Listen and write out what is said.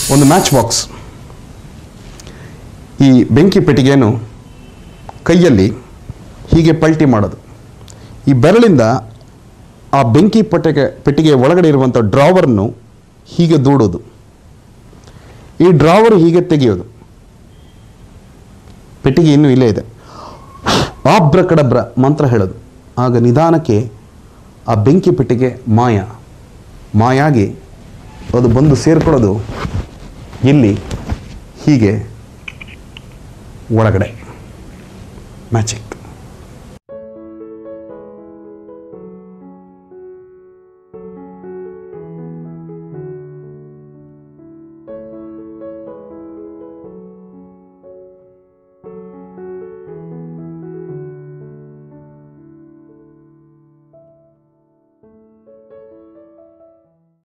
ಒಂದು match box ಈ ಬೆಂಕಿ ಪೆಟ್ಟಿಗೆಯನ್ನು ಕೈಯಲ್ಲಿ ಹೀಗೆ ಪಲ್ಟಿ ಮಾಡೋದು ಈ ಬೆರಳಿಂದ ಆ ಬೆಂಕಿ ಪೆಟ್ಟಿಗೆ ಪೆಟ್ಟಿಗೆಯ ಒಳಗಡೆ ಇರುವಂಥ ಡ್ರಾವರ್ನು ಹೀಗೆ ದೂಡೋದು ಈ ಡ್ರಾವರ್ ಹೀಗೆ ತೆಗೆಯೋದು ಪೆಟ್ಟಿಗೆ ಇನ್ನೂ ಇಲ್ಲೇ ಇದೆ ಆಬ್ರಕಡಬ್ರ ಮಂತ್ರ ಹೇಳೋದು ಆಗ ನಿಧಾನಕ್ಕೆ ಆ ಬೆಂಕಿ ಪೆಟ್ಟಿಗೆ ಮಾಯ ಮಾಯಾಗಿ ಅದು ಬಂದು ಸೇರ್ಕೊಳ್ಳೋದು ಇಲ್ಲಿ ಹೀಗೆ ಒಳಗಡೆ ಮ್ಯಾಜಿಕ್